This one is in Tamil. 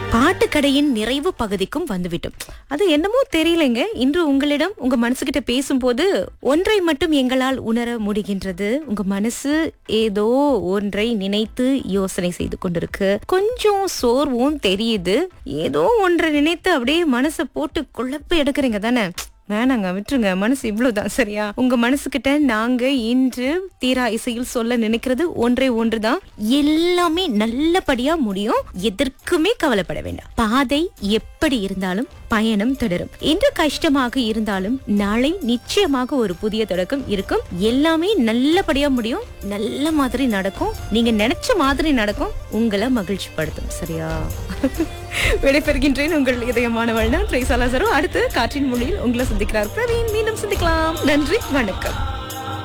பாட்டுக்கடையின் நிறைவு பகுதிக்கும் வந்துவிட்டோம் அது என்னமோ தெரியலைங்க இன்று உங்களிடம் உங்க மனசுகிட்ட பேசும்போது ஒன்றை மட்டும் எங்களால் உணர முடிகின்றது உங்க மனசு ஏதோ ஒன்றை நினைத்து யோசனை செய்து கொண்டிருக்கு கொஞ்சம் சோர்வும் தெரியுது ஏதோ ஒன்றை நினைத்து அப்படியே மனசை போட்டு குழப்ப எடுக்கிறீங்க தானே வேணாங்க விட்டுருங்க மனசு இவ்வளவுதான் சரியா உங்க மனசுகிட்ட நாங்க இன்று தீரா இசையில் சொல்ல நினைக்கிறது ஒன்றே ஒன்றுதான் எல்லாமே நல்லபடியா முடியும் எதற்குமே கவலைப்பட வேண்டாம் பாதை எப்படி இருந்தாலும் பயணம் தொடரும் இன்று கஷ்டமாக இருந்தாலும் நாளை நிச்சயமாக ஒரு புதிய தொடக்கம் இருக்கும் எல்லாமே நல்லபடியா முடியும் நல்ல மாதிரி நடக்கும் நீங்க நினைச்ச மாதிரி நடக்கும் உங்களை மகிழ்ச்சி படுத்தும் சரியா விடைபெறுகின்றேன் உங்கள் இதயமானவள் நான் ட்ரேசாலா சரோ அடுத்து காற்றின் மொழியில் உங்களை சந்திக்கிறார் பிரவீன் மீண்டும் சந்திக்கலாம் நன்றி வணக்கம்